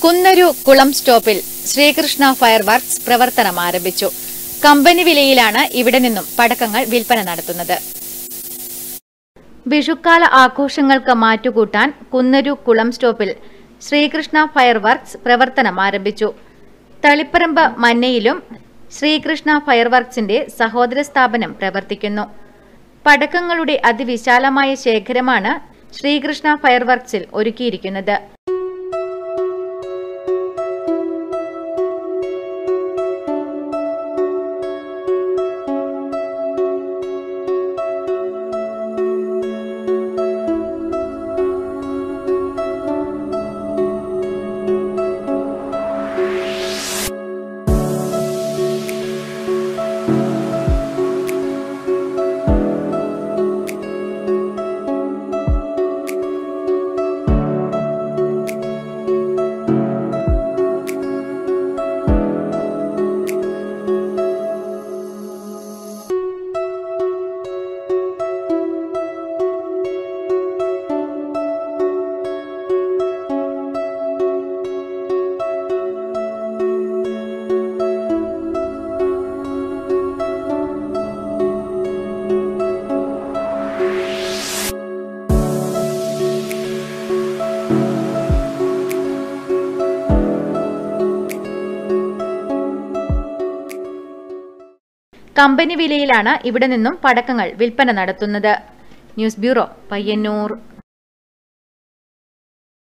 കുന്നരു കുളം സ്റ്റോപ്പിൽ Sreekrishna fire fireworks പ്രവർത്തനം ആരംഭിച്ചു കമ്പനി വിലയിലാണ് ഇവിടെ നിന്നും പടക്കങ്ങൾ വിൽപ്പന നടത്തുന്നത് വിഷുക്കാല ആഘോഷങ്ങൾക്ക് മാറ്റുകൂട്ടാൻ കുന്നരു കുളം സ്റ്റോപ്പിൽ ശ്രീകൃഷ്ണ ഫയർ വർക്ക്സ് പ്രവർത്തനം ആരംഭിച്ചു തളിപ്പറമ്പ് മന്നയിലും ശ്രീകൃഷ്ണ ഫയർ വർക്ക്സിന്റെ സഹോദര സ്ഥാപനം പ്രവർത്തിക്കുന്നു പടക്കങ്ങളുടെ അതിവിശാലമായ ശേഖരമാണ് ശ്രീകൃഷ്ണ ഫയർ വർക്ക്സിൽ ഒരുക്കിയിരിക്കുന്നത് കമ്പനി വിലയിലാണ് ഇവിടെ നിന്നും പടക്കങ്ങൾ വിൽപ്പന നടത്തുന്നത് ന്യൂസ് ബ്യൂറോ പയ്യന്നൂർ